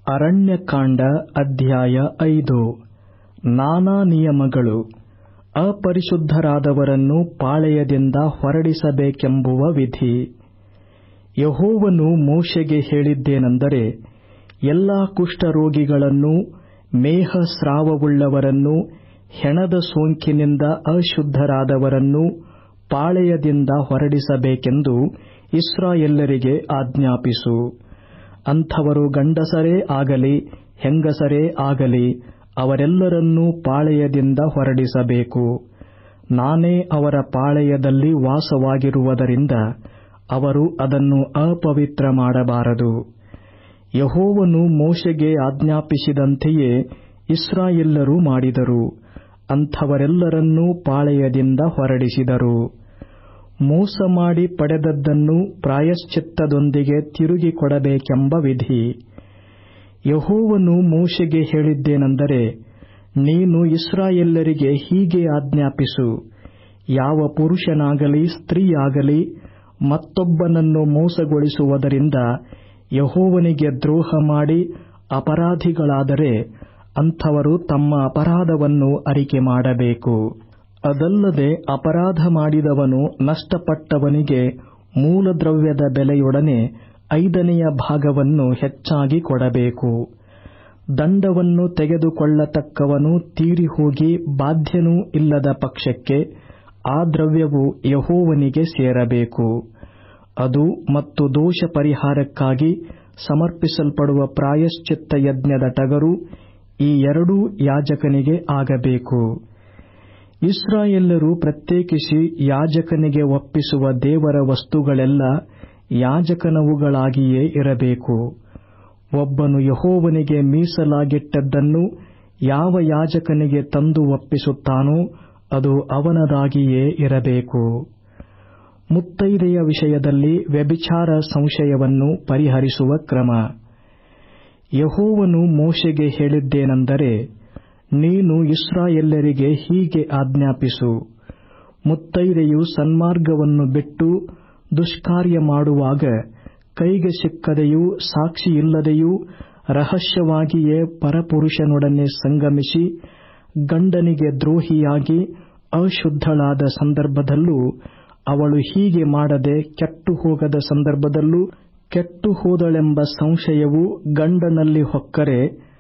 ಅರಣ್ಯಕಾಂಡ ಅಧ್ಯಾಯ ಐದು ನಾನಾ ನಿಯಮಗಳು ಅಪರಿಶುದ್ಧರಾದವರನ್ನು ಪಾಳೆಯದಿಂದ ಹೊರಡಿಸಬೇಕೆಂಬುವ ವಿಧಿ ಯೆಹೋವನು ಮೋಶೆಗೆ ಹೇಳಿದ್ದೇನೆಂದರೆ ಎಲ್ಲಾ ಕುಷ್ಠರೋಗಿಗಳನ್ನೂ ಮೇಹಸ್ರಾವವುಳ್ಳವರನ್ನೂ ಹೆಣದ ಸೋಂಕಿನಿಂದ ಅಶುದ್ಧರಾದವರನ್ನೂ ಪಾಳೆಯದಿಂದ ಹೊರಡಿಸಬೇಕೆಂದು ಇಸ್ರಾಯೇಲ್ಯರಿಗೆ ಆಜ್ಞಾಪಿಸು ಅಂಥವರು ಗಂಡಸರೇ ಆಗಲಿ ಹೆಂಗಸರೇ ಆಗಲಿ ಅವರೆಲ್ಲರನ್ನೂ ಪಾಳೆಯದಿಂದ ಹೊರಡಿಸಬೇಕು ನಾನೇ ಅವರ ಪಾಳೆಯದಲ್ಲಿ ವಾಸವಾಗಿರುವುದರಿಂದ ಅವರು ಅದನ್ನು ಅಪವಿತ್ರ ಮಾಡಬಾರದು ಯೆಹೋವನು ಮೋಶೆಗೆ ಆಜ್ಞಾಪಿಸಿದಂತೆಯೇ ಇಸ್ರಾಯೇಲ್ಯರು ಮಾಡಿದರು ಅಂಥವರೆಲ್ಲರನ್ನೂ ಪಾಳೆಯದಿಂದ ಹೊರಡಿಸಿದರು ಮೋಸಮಾಡಿ ಪಡೆದದ್ದನ್ನು ಪ್ರಾಯಶ್ಚಿತ್ತದೊಂದಿಗೆ ತಿರುಗಿ ಕೊಡಬೇಕೆಂಬ ವಿಧಿ ಯೆಹೋವನು ಮೋಶೆಗೆ ಹೇಳಿದ್ದೇನೆಂದರೆ ನೀನು ಇಸ್ರಾಯೇಲ್ಯರಿಗೆ ಹೀಗೆ ಆಜ್ಞಾಪಿಸು ಯಾವ ಪುರುಷನಾಗಲಿ ಸ್ತ್ರೀಯಾಗಲಿ ಮತ್ತೊಬ್ಬನನ್ನು ಮೋಸಗೊಳಿಸುವುದರಿಂದ ಯೆಹೋವನಿಗೆ ದ್ರೋಹ ಮಾಡಿ ಅಪರಾಧಿಗಳಾದರೆ ಅಂಥವರು ತಮ್ಮ ಅಪರಾಧವನ್ನು ಅರಿಕೆ ಮಾಡಬೇಕು ಅದಲ್ಲದೆ ಅಪರಾಧ ಮಾಡಿದವನು ನಷ್ಟಪಟ್ಟವನಿಗೆ ಮೂಲದ್ರವ್ಯದ ಬೆಲೆಯೊಡನೆ ಐದನೆಯ ಭಾಗವನ್ನು ಹೆಚ್ಚಾಗಿ ಕೊಡಬೇಕು ದಂಡವನ್ನು ತೆಗೆದುಕೊಳ್ಳತಕ್ಕವನು ತೀರಿಹೋಗಿ ಬಾಧ್ಯನೂ ಇಲ್ಲದ ಪಕ್ಷಕ್ಕೆ ಆ ದ್ರವ್ಯವು ಯೆಹೋವನಿಗೆ ಸೇರಬೇಕು ಅದು ಮತ್ತು ದೋಷ ಪರಿಹಾರಕ್ಕಾಗಿ ಸಮರ್ಪಿಸಲ್ಪಡುವ ಪ್ರಾಯಶ್ಚಿತ್ತ ಯಜ್ಞದ ಟಗರು ಈ ಎರಡೂ ಯಾಜಕನಿಗೆ ಆಗಬೇಕು ಇಸ್ರಾಯೇಲ್ಯರು ಪ್ರತ್ಯೇಕಿಸಿ ಯಾಜಕನಿಗೆ ಒಪ್ಪಿಸುವ ದೇವರ ವಸ್ತುಗಳೆಲ್ಲ ಯಾಜಕನವುಗಳಾಗಿಯೇ ಇರಬೇಕು ಒಬ್ಬನು ಯೆಹೋವನಿಗೆ ಮೀಸಲಾಗಿಟ್ಟದ್ದನ್ನು ಯಾವ ಯಾಜಕನಿಗೆ ತಂದು ಒಪ್ಪಿಸುತ್ತಾನೋ ಅದು ಅವನದಾಗಿಯೇ ಇರಬೇಕು ಮುತ್ತೈದೆಯ ವಿಷಯದಲ್ಲಿ ವ್ಯಭಿಚಾರ ಸಂಶಯವನ್ನು ಪರಿಹರಿಸುವ ಕ್ರಮ ಯೆಹೋವನು ಮೋಶೆಗೆ ಹೇಳಿದ್ದೇನೆಂದರೆ ನೀನು ಇಸ್ರಾಯೇಲ್ಯರಿಗೆ ಹೀಗೆ ಆಜ್ಞಾಪಿಸು ಮುತ್ತೈದೆಯು ಸನ್ಮಾರ್ಗವನ್ನು ಬಿಟ್ಟು ದುಷ್ಕಾರ್ಯ ಮಾಡುವಾಗ ಕೈಗೆ ಸಿಕ್ಕದೆಯೂ ಸಾಕ್ಷಿಯಿಲ್ಲದೆಯೂ ರಹಸ್ಯವಾಗಿಯೇ ಪರಪುರುಷನೊಡನೆ ಸಂಗಮಿಸಿ ಗಂಡನಿಗೆ ದ್ರೋಹಿಯಾಗಿ ಅಶುದ್ಧಳಾದ ಸಂದರ್ಭದಲ್ಲೂ ಅವಳು ಹೀಗೆ ಮಾಡದೆ ಕೆಟ್ಟು ಹೋಗದ ಸಂದರ್ಭದಲ್ಲೂ ಕೆಟ್ಟು ಹೋದಳೆಂಬ ಸಂಶಯವು ಗಂಡನಲ್ಲಿ ಹೊಕ್ಕರೆ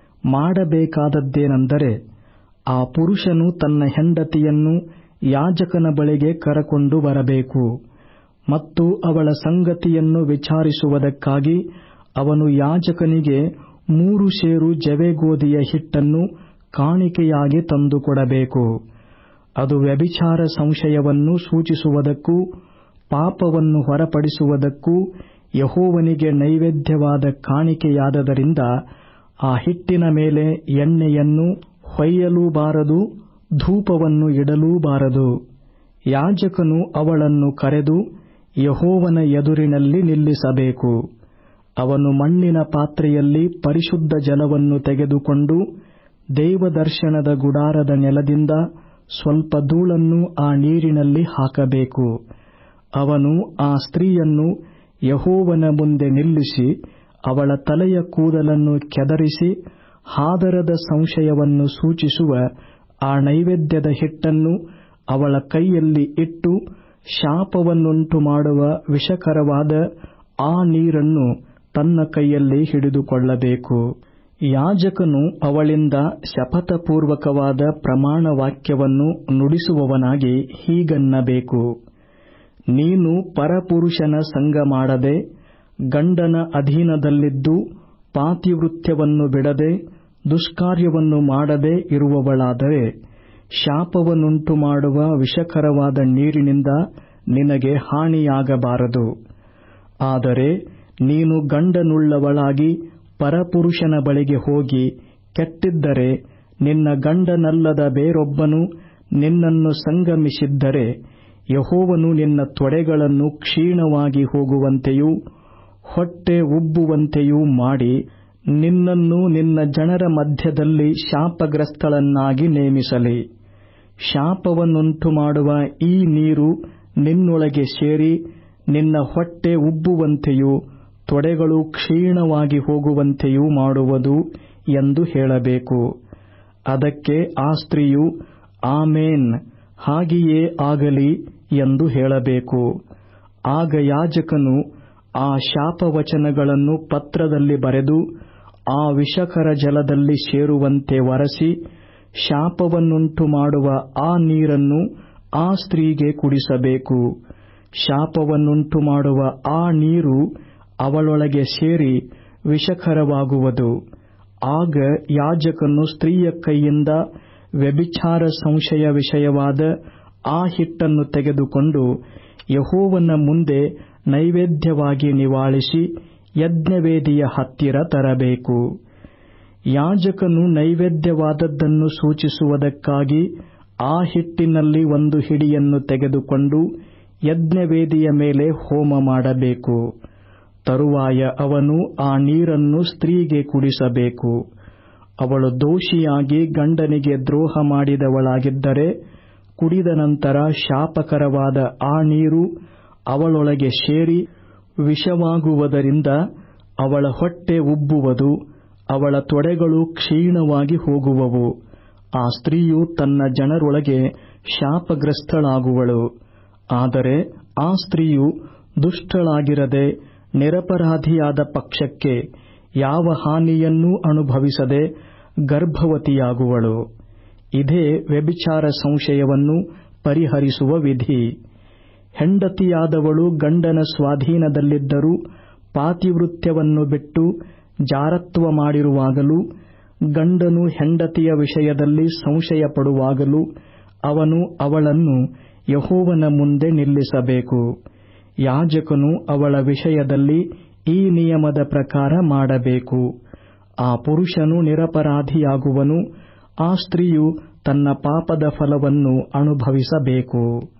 ಮಾಡಬೇಕಾದದ್ದೇನೆಂದರೆ ಆ ಪುರುಷನು ತನ್ನ ಹೆಂಡತಿಯನ್ನು ಯಾಜಕನ ಬಳಿಗೆ ಕರಕೊಂಡು ಬರಬೇಕು ಮತ್ತು ಅವಳ ಸಂಗತಿಯನ್ನು ವಿಚಾರಿಸುವುದಕ್ಕಾಗಿ ಅವನು ಯಾಜಕನಿಗೆ ಮೂರು ಸೇರು ಜವೆಗೋದಿಯ ಹಿಟ್ಟನ್ನು ಕಾಣಿಕೆಯಾಗಿ ತಂದುಕೊಡಬೇಕು ಅದು ವ್ಯಭಿಚಾರ ಸಂಶಯವನ್ನು ಸೂಚಿಸುವುದಕ್ಕೂ ಪಾಪವನ್ನು ಹೊರಪಡಿಸುವುದಕ್ಕೂ ಯೆಹೋವನಿಗೆ ನೈವೇದ್ಯವಾದ ಕಾಣಿಕೆಯಾದದರಿಂದ ಆ ಹಿಟ್ಟಿನ ಮೇಲೆ ಎಣ್ಣೆಯನ್ನು ಹೊಯ್ಯಲೂಬಾರದು ಧೂಪವನ್ನು ಇಡಲೂಬಾರದು ಯಾಜಕನು ಅವಳನ್ನು ಕರೆದು ಯೆಹೋವನ ಎದುರಿನಲ್ಲಿ ನಿಲ್ಲಿಸಬೇಕು ಅವನು ಮಣ್ಣಿನ ಪಾತ್ರೆಯಲ್ಲಿ ಪರಿಶುದ್ಧ ಜಲವನ್ನು ತೆಗೆದುಕೊಂಡು ದೇವದರ್ಶನದ ಗುಡಾರದ ನೆಲದಿಂದ ಸ್ವಲ್ಪ ಧೂಳನ್ನು ಆ ನೀರಿನಲ್ಲಿ ಹಾಕಬೇಕು ಅವನು ಆ ಸ್ತ್ರೀಯನ್ನು ಯೆಹೋವನ ಮುಂದೆ ನಿಲ್ಲಿಸಿ ಅವಳ ತಲೆಯ ಕೂದಲನ್ನು ಕೆದರಿಸಿ ಹಾದರದ ಸಂಶಯವನ್ನು ಸೂಚಿಸುವ ಆ ನೈವೇದ್ಯದ ಹಿಟ್ಟನ್ನು ಅವಳ ಕೈಯಲ್ಲಿ ಇಟ್ಟು ಶಾಪವನ್ನುಂಟು ಮಾಡುವ ವಿಷಕರವಾದ ಆ ನೀರನ್ನು ತನ್ನ ಕೈಯಲ್ಲಿ ಹಿಡಿದುಕೊಳ್ಳಬೇಕು ಯಾಜಕನು ಅವಳಿಂದ ಶಪಥಪೂರ್ವಕವಾದ ಪ್ರಮಾಣ ವಾಕ್ಯವನ್ನು ನುಡಿಸುವವನಾಗಿ ಹೀಗನ್ನಬೇಕು ನೀನು ಪರಪುರುಷನ ಸಂಗ ಮಾಡದೆ ಗಂಡನ ಅಧೀನದಲ್ಲಿದ್ದು ಪಾತಿವೃತ್ಯವನ್ನು ಬಿಡದೆ ದುಷ್ಕಾರ್ಯವನ್ನು ಮಾಡದೆ ಇರುವವಳಾದರೆ ಶಾಪವನ್ನುಂಟು ಮಾಡುವ ವಿಷಕರವಾದ ನೀರಿನಿಂದ ನಿನಗೆ ಹಾನಿಯಾಗಬಾರದು ಆದರೆ ನೀನು ಗಂಡನುಳ್ಳವಳಾಗಿ ಪರಪುರುಷನ ಬಳಿಗೆ ಹೋಗಿ ಕೆಟ್ಟಿದ್ದರೆ ನಿನ್ನ ಗಂಡನಲ್ಲದ ಬೇರೊಬ್ಬನು ನಿನ್ನನ್ನು ಸಂಗಮಿಸಿದ್ದರೆ ಯೆಹೋವನು ನಿನ್ನ ತೊಡೆಗಳನ್ನು ಕ್ಷೀಣವಾಗಿ ಹೋಗುವಂತೆಯೂ ಹೊಟ್ಟೆ ಉಬ್ಬುವಂತೆಯೂ ಮಾಡಿ ನಿನ್ನನ್ನು ನಿನ್ನ ಜನರ ಮಧ್ಯದಲ್ಲಿ ಶಾಪಗ್ರಸ್ತಳನ್ನಾಗಿ ನೇಮಿಸಲಿ ಶಾಪವನ್ನುಂಟು ಮಾಡುವ ಈ ನೀರು ನಿನ್ನೊಳಗೆ ಸೇರಿ ನಿನ್ನ ಹೊಟ್ಟೆ ಉಬ್ಬುವಂತೆಯೂ ತೊಡೆಗಳು ಕ್ಷೀಣವಾಗಿ ಹೋಗುವಂತೆಯೂ ಮಾಡುವುದು ಎಂದು ಹೇಳಬೇಕು ಅದಕ್ಕೆ ಆ ಸ್ತ್ರೀಯು ಆಮೇನ್ ಹಾಗೆಯೇ ಆಗಲಿ ಎಂದು ಹೇಳಬೇಕು ಆಗ ಯಾಜಕನು ಆ ಶಾಪವಚನಗಳನ್ನು ಪತ್ರದಲ್ಲಿ ಬರೆದು ಆ ವಿಷಕರ ಜಲದಲ್ಲಿ ಸೇರುವಂತೆ ಒರೆಸಿ ಶಾಪವನ್ನುಂಟು ಮಾಡುವ ಆ ನೀರನ್ನು ಆ ಸ್ತ್ರೀಗೆ ಕುಡಿಸಬೇಕು ಶಾಪವನ್ನುಂಟು ಮಾಡುವ ಆ ನೀರು ಅವಳೊಳಗೆ ಸೇರಿ ವಿಷಕರವಾಗುವುದು ಆಗ ಯಾಜಕನು ಸ್ತ್ರೀಯ ಕೈಯಿಂದ ವ್ಯಭಿಚಾರ ಸಂಶಯ ವಿಷಯವಾದ ಆ ಹಿಟ್ಟನ್ನು ತೆಗೆದುಕೊಂಡು ಯಹೋವನ ಮುಂದೆ ನೈವೇದ್ಯವಾಗಿ ನಿವಾಳಿಸಿ ಯಜ್ಞವೇದಿಯ ಹತ್ತಿರ ತರಬೇಕು ಯಾಜಕನು ನೈವೇದ್ಯವಾದದ್ದನ್ನು ಸೂಚಿಸುವುದಕ್ಕಾಗಿ ಆ ಹಿಟ್ಟಿನಲ್ಲಿ ಒಂದು ಹಿಡಿಯನ್ನು ತೆಗೆದುಕೊಂಡು ಯಜ್ಞವೇದಿಯ ಮೇಲೆ ಹೋಮ ಮಾಡಬೇಕು ತರುವಾಯ ಅವನು ಆ ನೀರನ್ನು ಸ್ತ್ರೀಗೆ ಕುಡಿಸಬೇಕು ಅವಳು ದೋಷಿಯಾಗಿ ಗಂಡನಿಗೆ ದ್ರೋಹ ಮಾಡಿದವಳಾಗಿದ್ದರೆ ಕುಡಿದ ನಂತರ ಶಾಪಕರವಾದ ಆ ನೀರು ಅವಳೊಳಗೆ ಸೇರಿ ವಿಷವಾಗುವುದರಿಂದ ಅವಳ ಹೊಟ್ಟೆ ಉಬ್ಬುವುದು ಅವಳ ತೊಡೆಗಳು ಕ್ಷೀಣವಾಗಿ ಹೋಗುವವು ಆ ಸ್ತ್ರೀಯು ತನ್ನ ಜನರೊಳಗೆ ಶಾಪಗ್ರಸ್ತಳಾಗುವಳು ಆದರೆ ಆ ಸ್ತ್ರೀಯು ದುಷ್ಟಳಾಗಿರದೆ ನಿರಪರಾಧಿಯಾದ ಪಕ್ಷಕ್ಕೆ ಯಾವ ಹಾನಿಯನ್ನೂ ಅನುಭವಿಸದೆ ಗರ್ಭವತಿಯಾಗುವಳು ಇದೇ ವ್ಯಭಿಚಾರ ಸಂಶಯವನ್ನು ಪರಿಹರಿಸುವ ವಿಧಿ ಹೆಂಡತಿಯಾದವಳು ಗಂಡನ ಸ್ವಾಧೀನದಲ್ಲಿದ್ದರೂ ಪಾತಿವೃತ್ಯವನ್ನು ಬಿಟ್ಟು ಜಾರತ್ವ ಮಾಡಿರುವಾಗಲೂ ಗಂಡನು ಹೆಂಡತಿಯ ವಿಷಯದಲ್ಲಿ ಸಂಶಯ ಪಡುವಾಗಲೂ ಅವನು ಅವಳನ್ನು ಯಹೋವನ ಮುಂದೆ ನಿಲ್ಲಿಸಬೇಕು ಯಾಜಕನು ಅವಳ ವಿಷಯದಲ್ಲಿ ಈ ನಿಯಮದ ಪ್ರಕಾರ ಮಾಡಬೇಕು ಆ ಪುರುಷನು ನಿರಪರಾಧಿಯಾಗುವನು ಆ ಸ್ತ್ರೀಯು ತನ್ನ ಪಾಪದ ಫಲವನ್ನು ಅನುಭವಿಸಬೇಕು